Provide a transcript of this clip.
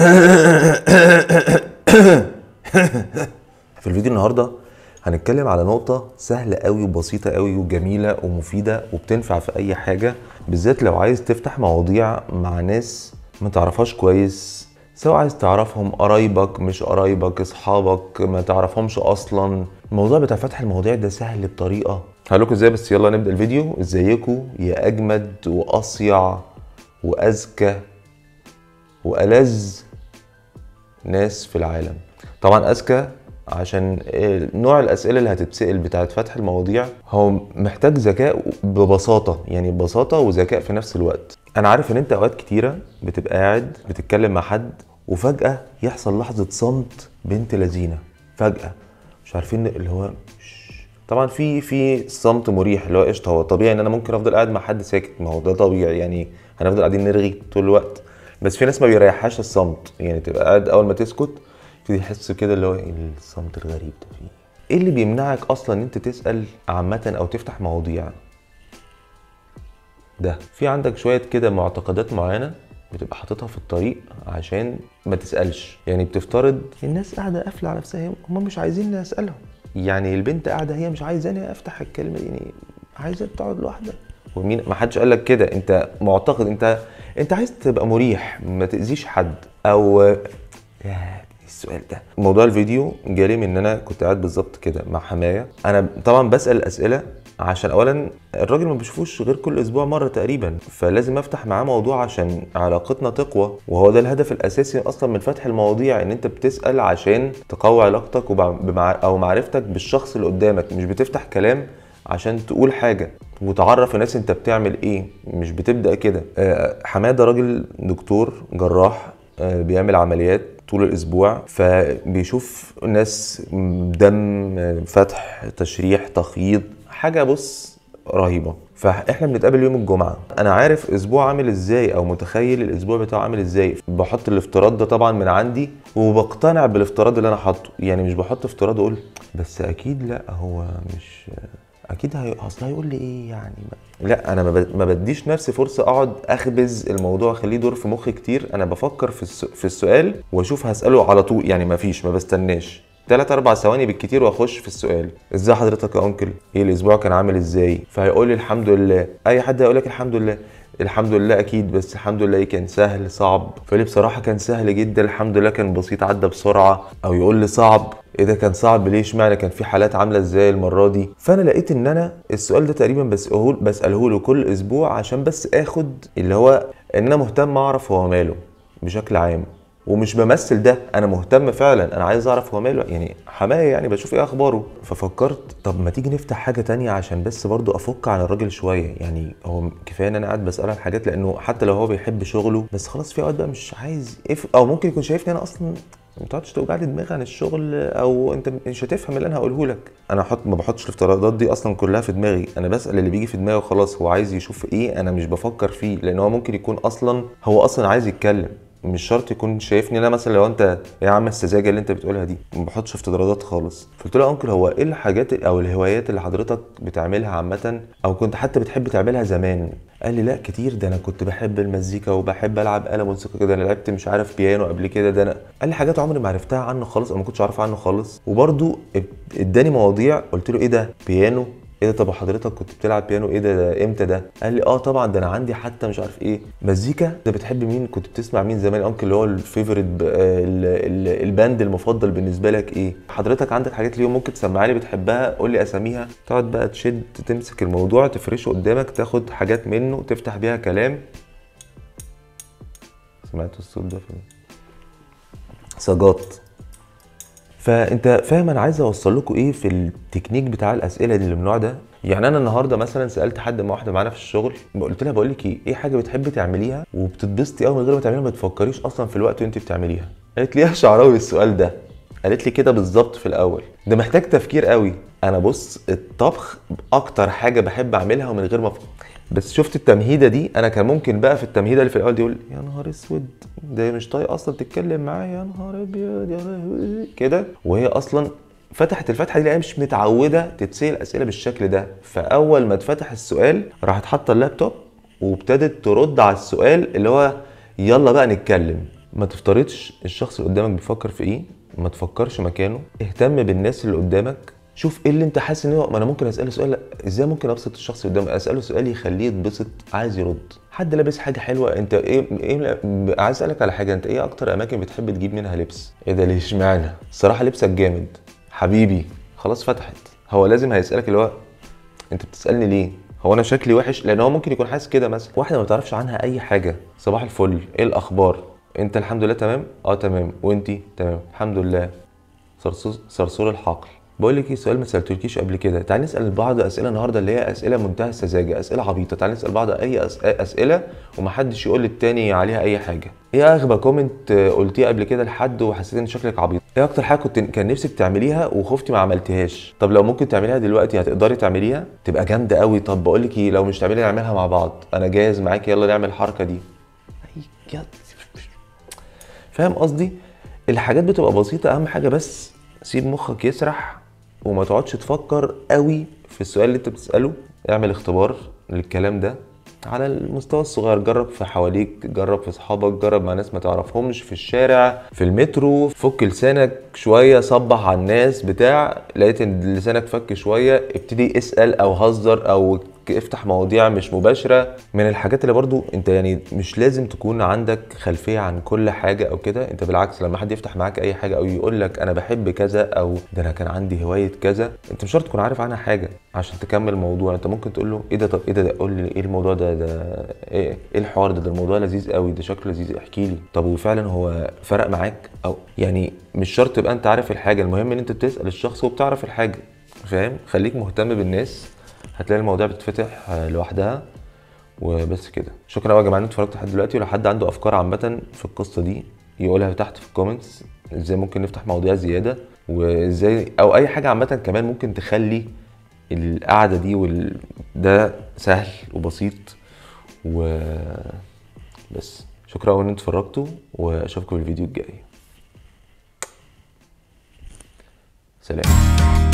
في الفيديو النهارده هنتكلم على نقطة سهلة قوي وبسيطة قوي وجميلة ومفيدة وبتنفع في أي حاجة بالذات لو عايز تفتح مواضيع مع ناس ما تعرفهاش كويس سواء عايز تعرفهم قرايبك مش قرايبك اصحابك ما تعرفهمش اصلا الموضوع بتاع فتح المواضيع ده سهل بطريقة هقول لكم ازاي بس يلا نبدأ الفيديو ازيكم يا اجمد واصيع واذكى والذ ناس في العالم طبعا اذكى عشان نوع الاسئله اللي هتتسال بتاعت فتح المواضيع هو محتاج ذكاء ببساطه يعني ببساطه وذكاء في نفس الوقت انا عارف ان انت اوقات كتيره بتبقى قاعد بتتكلم مع حد وفجاه يحصل لحظه صمت بنت لذينه فجاه مش عارفين اللي هو طبعا في في صمت مريح اللي هو قشطه هو طبيعي ان انا ممكن افضل قاعد مع حد ساكت ما هو ده طبيعي يعني هنفضل قاعدين نرغي طول الوقت بس في ناس ما بيريحهاش الصمت يعني تبقى قاعد اول ما تسكت تبتدي تحس كده اللي هو ايه الصمت الغريب ده فيه ايه اللي بيمنعك اصلا ان انت تسال عامه او تفتح مواضيع ده في عندك شويه كده معتقدات معينه بتبقى حاططها في الطريق عشان ما تسالش يعني بتفترض الناس قاعده قافله على نفسها هم مش عايزين اسالهم يعني البنت قاعده هي مش عايزاني افتح الكلمه دي يعني عايزه تقعد لوحدها ومين ما حدش قال لك كده انت معتقد انت انت عايز تبقى مريح ما تاذيش حد او يا السؤال ده موضوع الفيديو جالي من ان انا كنت قاعد بالظبط كده مع حمايه انا طبعا بسال اسئله عشان اولا الراجل ما بشوفوش غير كل اسبوع مره تقريبا فلازم افتح معاه موضوع عشان علاقتنا تقوى وهو ده الهدف الاساسي اصلا من فتح المواضيع ان انت بتسال عشان تقوي علاقتك وبمع... او معرفتك بالشخص اللي قدامك مش بتفتح كلام عشان تقول حاجه وتعرف الناس انت بتعمل ايه مش بتبدا كده حماده راجل دكتور جراح بيعمل عمليات طول الاسبوع فبيشوف ناس دم فتح تشريح تخييط حاجه بص رهيبه فاحنا بنتقابل يوم الجمعه انا عارف اسبوع عامل ازاي او متخيل الاسبوع بتاعه عامل ازاي بحط الافتراض ده طبعا من عندي وبقتنع بالافتراض اللي انا حاطه يعني مش بحط افتراض اقول بس اكيد لا هو مش اكيد هي... اصل هيقول لي ايه يعني لا انا ما بديش نفسي فرصه اقعد اخبز الموضوع اخليه يدور في مخي كتير انا بفكر في الس... في السؤال واشوف هساله على طول يعني ما فيش ما بستناش ثلاث اربع ثواني بالكتير واخش في السؤال ازاي حضرتك يا انكل ايه الاسبوع كان عامل ازاي فهيقول لي الحمد لله اي حد هيقول لك الحمد لله الحمد لله اكيد بس الحمد لله كان سهل صعب فلي بصراحه كان سهل جدا الحمد لله كان بسيط عدى بسرعه او يقول لي صعب ايه ده كان صعب ليه اشمعنى كان في حالات عامله ازاي المره دي فانا لقيت ان انا السؤال ده تقريبا بساله بساله له كل اسبوع عشان بس اخد اللي هو ان انا مهتم اعرف هو ماله بشكل عام ومش بمثل ده انا مهتم فعلا انا عايز اعرف هو ماله يعني حمايه يعني بشوف ايه اخباره ففكرت طب ما تيجي نفتح حاجه تانية عشان بس برضو افك عن الراجل شويه يعني هو كفايه ان انا قاعد بساله عن حاجات لانه حتى لو هو بيحب شغله بس خلاص في اوقات بقى مش عايز إف او ممكن يكون شايفني انا اصلا ما تقعدش توجع لي دماغي عن الشغل او انت مش هتفهم اللي انا هقوله لك انا حط ما بحطش الافتراضات دي اصلا كلها في دماغي انا بسال اللي بيجي في دماغي وخلاص هو عايز يشوف ايه انا مش بفكر فيه لان هو ممكن يكون اصلا هو اصلا عايز يتكلم مش شرط يكون شايفني انا مثلا لو انت يا عم السذاجه اللي انت بتقولها دي ما بحطش افتراضات خالص قلت له يا انكل هو ايه الحاجات او الهوايات اللي حضرتك بتعملها عامه او كنت حتى بتحب تعملها زمان قال لي لا كتير ده انا كنت بحب المزيكا وبحب العب آلة موسيقى كده انا لعبت مش عارف بيانو قبل كده ده انا قال لي حاجات عمري ما عرفتها عنه خالص او ما كنتش اعرف عنه خالص وبرده اداني مواضيع قلت له ايه ده بيانو ايه ده طب حضرتك كنت بتلعب بيانو ايه ده, ده امتى ده قال لي اه طبعا ده انا عندي حتى مش عارف ايه مزيكا ده بتحب مين كنت بتسمع مين زمان انكل اللي هو الفيفوريت الباند المفضل بالنسبه لك ايه حضرتك عندك حاجات اليوم ممكن تسمعها لي بتحبها قول لي اساميها تقعد بقى تشد تمسك الموضوع تفرشه قدامك تاخد حاجات منه تفتح بيها كلام سمعت الصوت ده فين سجات فانت فاهم انا عايز اوصل لكم ايه في التكنيك بتاع الاسئله دي اللي من النوع ده يعني انا النهارده مثلا سالت حد مع واحده معانا في الشغل قلت لها بقول لك ايه ايه حاجه بتحبي تعمليها وبتتبسطي قوي من غير ما تعمليها ما تفكريش اصلا في الوقت وانت بتعمليها قالت لي يا شعراوي السؤال ده قالت لي كده بالظبط في الاول ده محتاج تفكير قوي انا بص الطبخ اكتر حاجه بحب اعملها ومن غير ما أفكر. بس شفت التمهيده دي انا كان ممكن بقى في التمهيده اللي في الاول دي يقول يا نهار اسود ده مش طايق اصلا تتكلم معايا يا نهار ابيض يا لهوي كده وهي اصلا فتحت الفتحه دي لقاها مش متعوده تتسال اسئله بالشكل ده فاول ما اتفتح السؤال راحت حاطه اللابتوب وابتدت ترد على السؤال اللي هو يلا بقى نتكلم ما تفترضش الشخص اللي قدامك بيفكر في ايه ما تفكرش مكانه اهتم بالناس اللي قدامك شوف ايه اللي انت حاسس ان هو ما انا ممكن اساله سؤال لا ازاي ممكن ابسط الشخص اللي قدامي اساله سؤال يخليه يتبسط عايز يرد حد لابس حاجه حلوه انت ايه ايه عايز اسالك على حاجه انت ايه اكتر اماكن بتحب تجيب منها لبس ايه ده ليه اشمعنى الصراحه لبسك جامد حبيبي خلاص فتحت هو لازم هيسالك اللي هو انت بتسالني ليه هو انا شكلي وحش لان هو ممكن يكون حاسس كده مثلا واحده ما تعرفش عنها اي حاجه صباح الفل ايه الاخبار انت الحمد لله تمام اه تمام وانتي تمام الحمد لله صرصور صرصور الحقل بقول لك ايه سؤال ما سالتولكيش قبل كده تعالي نسال بعض اسئله النهارده اللي هي اسئله منتهى السذاجه اسئله عبيطه تعالي نسال بعض اي أس... اسئله ومحدش يقول للتاني عليها اي حاجه ايه اغبى كومنت قلتيه قبل كده لحد وحسيت ان شكلك عبيط ايه اكتر حاجه كنت كان نفسك تعمليها وخفتي ما عملتيهاش طب لو ممكن تعمليها دلوقتي هتقدري تعمليها تبقى جامده قوي طب بقول لك ايه لو مش تعملي نعملها مع بعض انا جاهز معاكي يلا نعمل الحركه دي فاهم قصدي الحاجات بتبقى بسيطه اهم حاجه بس سيب مخك يسرح وما تقعدش تفكر قوي في السؤال اللي انت بتساله اعمل اختبار للكلام ده على المستوى الصغير جرب في حواليك جرب في اصحابك جرب مع ناس ما تعرفهمش في الشارع في المترو فك لسانك شويه صبح على الناس بتاع لقيت ان لسانك فك شويه ابتدي اسال او هزر او افتح مواضيع مش مباشره من الحاجات اللي برضو انت يعني مش لازم تكون عندك خلفيه عن كل حاجه او كده انت بالعكس لما حد يفتح معاك اي حاجه او يقول لك انا بحب كذا او ده انا كان عندي هوايه كذا انت مش شرط تكون عارف عنها حاجه عشان تكمل الموضوع انت ممكن تقول له ايه ده طب ايه ده, ده قول لي ايه الموضوع ده ده ايه ايه الحوار ده ده الموضوع لذيذ قوي ده شكله لذيذ احكي لي طب وفعلا هو فرق معاك او يعني مش شرط تبقى انت عارف الحاجه المهم ان انت بتسال الشخص وبتعرف الحاجه فاهم خليك مهتم بالناس هتلاقي المواضيع بتتفتح لوحدها وبس كده شكرا قوي يا جماعه ان انتوا اتفرجتوا لحد دلوقتي ولو حد عنده افكار عامه في القصه دي يقولها تحت في الكومنتس ازاي ممكن نفتح مواضيع زياده وازاي او اي حاجه عامه كمان ممكن تخلي القعده دي وال... ده سهل وبسيط و بس شكرا قوي ان انتوا اتفرجتوا واشوفكم في الفيديو الجاي سلام